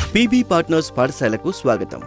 PB partners పాఠశాలకు స్వాగతం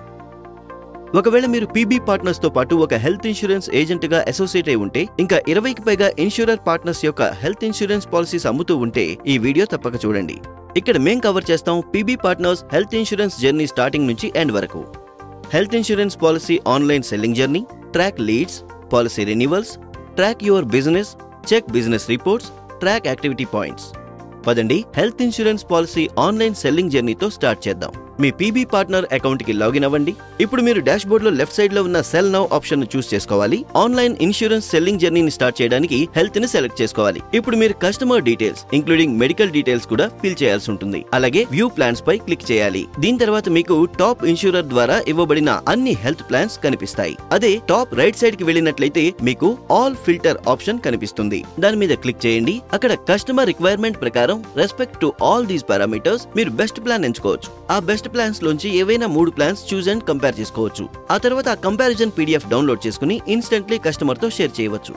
ఒకవేళ మీరు పీబీ పార్ట్నర్స్ తో పాటు ఒక హెల్త్ ఇన్సూరెన్స్ ఏజెంట్ గా అసోసియేట్ అయి ఉంటే ఇంకా ఇరవైకి పైగా ఇన్సూరర్ పార్ట్నర్స్ యొక్క హెల్త్ ఇన్సూరెన్స్ పాలసీస్ అమ్ముతూ ఉంటే ఈ వీడియో తప్పక చూడండి ఇక్కడ మేం కవర్ చేస్తాం PB partners health insurance journey starting నుంచి ఎండ్ వరకు health insurance policy online selling journey track leads policy renewals track your business check business reports track activity points పదండి health insurance policy online selling జర్నీతో start చేద్దాం మీ PB partner account కి login అవ్వండి ఇప్పుడు మీరు డాష్ బోర్డ్ లో left side లో ఉన్న సెల్ నౌ ఆప్షన్ ను చూస్ చేసుకోవాలి ఆన్లైన్ ఇన్సూరెన్స్ సెల్లింగ్ జర్నీని స్టార్ట్ చేయడానికి హెల్త్ ని సెలెక్ట్ చేసుకోవాలి ఇప్పుడు మీరు customer details including medical details కూడా ఫిల్ చేయాల్సి ఉంటుంది అలాగే వ్యూ ప్లాన్స్ పై క్లిక్ చేయాలి దీని తర్వాత మీకు టాప్ ఇన్సూరర్ ద్వారా ఇవ్వబడిన అన్ని హెల్త్ ప్లాన్స్ కనిపిస్తాయి అదే టాప్ రైట్ సైడ్ కి వెళ్ళినట్లయితే మీకు ఆల్ ఫిల్టర్ ఆప్షన్ కనిపిస్తుంది దాని మీద క్లిక్ చేయండి అక్కడ కస్టమర్ రిక్వైర్మెంట్ ప్రకారం respect to all these parameters మీరు బెస్ట్ ప్లాన్ ఎంచుకోవచ్చు ఆ బెస్ట్ ప్లాన్స్ లోంచి ఏవైనా మూడు ప్లాన్స్ చూస్ అండ్ కంపేర్ చేసుకోవచ్చు ఆ తర్వాత ఆ కంపారిజన్ పీడిఎఫ్ డౌన్లోడ్ చేసుకుని ఇన్స్టెంట్లీ కస్టమర్ తో షేర్ చేయవచ్చు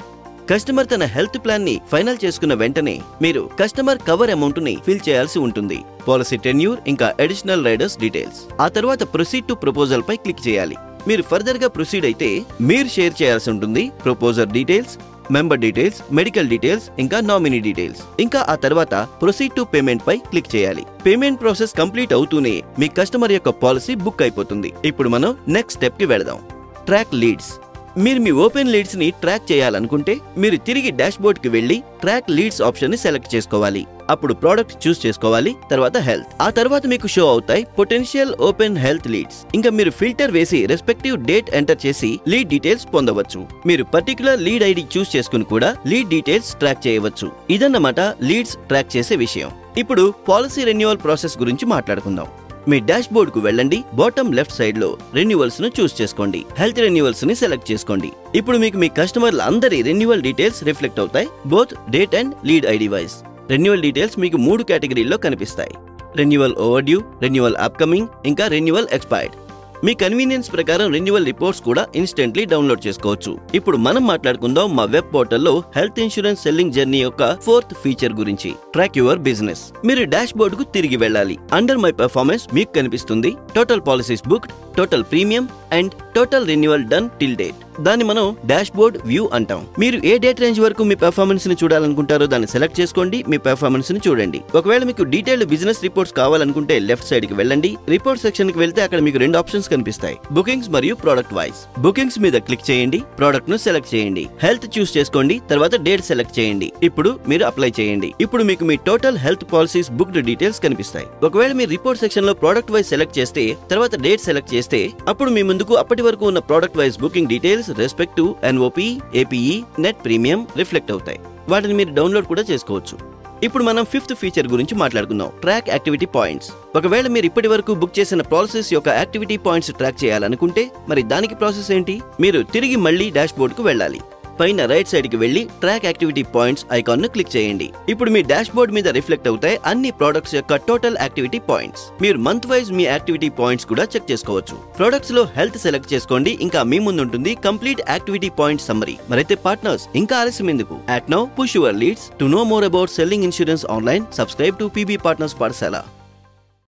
కస్టమర్ తన హెల్త్ ప్లాన్ ని ఫైనల్ చేసుకున్న వెంటనే మీరు కస్టమర్ కవర్ అమౌంట్ ని ఫిల్ చేయాల్సి ఉంటుంది పాలసీ టెన్యూర్ ఇంకా అడిషనల్ రైడర్స్ డీటెయిల్స్ ఆ తర్వాత ప్రొసీడ్ టు ప్రపోజల్ పై క్లిక్ చేయాలి మీరు ఫర్దర్ గా ప్రొసీడ్ అయితే మీరు షేర్ చేయాల్సి ఉంటుంది proposer details member details medical details ఇంకా నామినీ డీటెయిల్స్ ఇంకా ఆ తర్వాత ప్రొసీడ్ టు పేమెంట్ పై క్లిక్ చేయాలి పేమెంట్ ప్రాసెస్ కంప్లీట్ అవుతూనే మీ కస్టమర్ యొక్క పాలసీ బుక్ అయిపోతుంది ఇప్పుడు మనం నెక్స్ట్ స్టెప్ కి వెళదాం ట్రాక్ లీడ్స్ మీరు మీ ఓపెన్ లీడ్స్ ని ట్రాక్ చేయాలనుకుంటే మీరు తిరిగి డాష్ బోర్డ్ కి వెళ్లి ట్రాక్ లీడ్స్ ఆప్షన్ ని సెలెక్ట్ చేసుకోవాలి అప్పుడు ప్రోడక్ట్ చూస్ చేసుకోవాలి తర్వాత హెల్త్ ఆ తర్వాత మీకు షో అవుతాయి పొటెన్షియల్ ఓపెన్ హెల్త్ లీడ్స్ ఇంకా మీరు ఫిల్టర్ వేసి రెస్పెక్టివ్ డేట్ ఎంటర్ చేసి లీడ్ డీటెయిల్స్ పొందవచ్చు మీరు పర్టికులర్ లీడ్ ఐడి చూస్ చేసుకుని కూడా లీడ్ డీటెయిల్స్ ట్రాక్ చేయవచ్చు ఇదన్నమాట లీడ్స్ ట్రాక్ చేసే విషయం ఇప్పుడు పాలసీ రెన్యువల్ ప్రాసెస్ గురించి మాట్లాడుకుందాం మీ డాష్ బోర్డ్ కు వెళ్ళండి బాటమ్ లెఫ్ట్ సైడ్ లో రెన్యువల్స్ ను చూస్ చేసుకోండి హెల్త్ రెన్యువల్స్ ని సెలెక్ట్ చేసుకోండి ఇప్పుడు మీకు మీ కస్టమర్ల అందరి రెన్యువల్ డీటెయిల్స్ రిఫ్లెక్ట్ అవుతాయి both date and lead ID wise renewal details మీకు మూడు కేటగిరీల్లో కనిపిస్తాయి renewal overdue renewal upcoming ఇంకా రెన్యువల్ ఎక్స్పైర్డ్ మీ కన్వీనియన్స్ ప్రకారం రెన్యువల్ రిపోర్ట్స్ కూడా ఇన్స్టెంట్లీ డౌన్లోడ్ చేసుకోవచ్చు ఇప్పుడు మనం మాట్లాడుకుందాం మా వెబ్ పోర్టల్లో హెల్త్ ఇన్సూరెన్స్ సెల్లింగ్ జర్నీ యొక్క ఫోర్త్ ఫీచర్ గురించి ట్రాక్ యువర్ బిజినెస్ మీరు డాష్ బోర్డ్ కు తిరిగి వెళ్ళాలి అండర్ మై పెర్ఫార్మెన్స్ మీకు కనిపిస్తుంది total policies booked total premium and total renewal done till date దాన్ని మనం డాష్ బోర్డ్ వ్యూ అంటాం మీరు ఏ డేట్ రేంజ్ వరకు మీ పెర్ఫార్మెన్స్ ని చూడాలనుకుంటారో దాన్ని సెలెక్ట్ చేసుకోండి మీ పెర్ఫార్మెన్స్ ని చూడండి ఒకవేళ మీకు డీటెయిల్డ్ బిజినెస్ రిపోర్ట్స్ కావాలనుకుంటే లెఫ్ట్ సైడ్ కి వెళ్ళండి రిపోర్ట్ సెక్షన్ కి వెళ్తే అక్కడ మీకు రెండు ఆప్షన్స్ కనిపిస్తాయి బుకింగ్స్ మరియు ప్రోడక్ట్ వైస్ బుకింగ్స్ మీద క్లిక్ చేయండి ప్రోడక్ట్ ను సెలెక్ట్ చేయండి హెల్త్ చూస్ చేసుకోండి తర్వాత డేట్ సెలెక్ట్ చేయండి ఇప్పుడు మీరు అప్లై చేయండి ఇప్పుడు మీకు మీ total health policies booked details కనిపిస్తాయి ఒకవేళ మీ రిపోర్ట్ సెక్షన్ లో ప్రోడక్ట్ వైజ్ సెలెక్ట్ చేస్తే తర్వాత డేట్ సెలెక్ట్ చేస్తే అప్పుడు మీ ముందుకు అప్పటి వరకు ఉన్న product wise booking details respect to NOP APE net premium reflect అవుతాయి వాటిని మీరు డౌన్లోడ్ కూడా చేసుకోవచ్చు ఇప్పుడు మనం ఫిఫ్త్ ఫీచర్ గురించి మాట్లాడుకుందాం ట్రాక్ యాక్టివిటీ పాయింట్స్ ఒకవేళ మీరు ఇప్పటి వరకు బుక్ చేసిన ప్రాసెస్ యొక్క యాక్టివిటీ పాయింట్స్ ట్రాక్ చేయాలనుకుంటే మరి దానికి ప్రాసెస్ ఏంటి మీరు తిరిగి మళ్ళీ డాష్ బోర్డ్ కు వెళ్ళాలి పైన రైట్ సైడ్ కి వెళ్లి ట్రాక్ యాక్టివిటీ పాయింట్స్ ఐకాన్ ను క్లిక్ చేయండి ఇప్పుడు మీ డాష్ బోర్డ్ మీద రిఫ్లెక్ట్ అవుతాయి అన్ని ప్రొడక్ట్స్ యొక్క టోటల్ యాక్టివిటీ పాయింట్స్ మీరు మంత్ వైజ్ మీ యాక్టివిటీ పాయింట్స్ కూడా చెక్ చేసుకోవచ్చు ప్రొడక్ట్స్ లో హెల్త్ సెలెక్ట్ చేసుకోండి ఇంకా మీ ముందు ఉంటుంది కంప్లీట్ యాక్టివిటీ పాయింట్ సమ్మరీ మరైతే పార్ట్నర్స్ ఇంకా ఆలస్యం ఎందుకు at now push your leads to know more about selling insurance online subscribe to PB partners పాఠశాల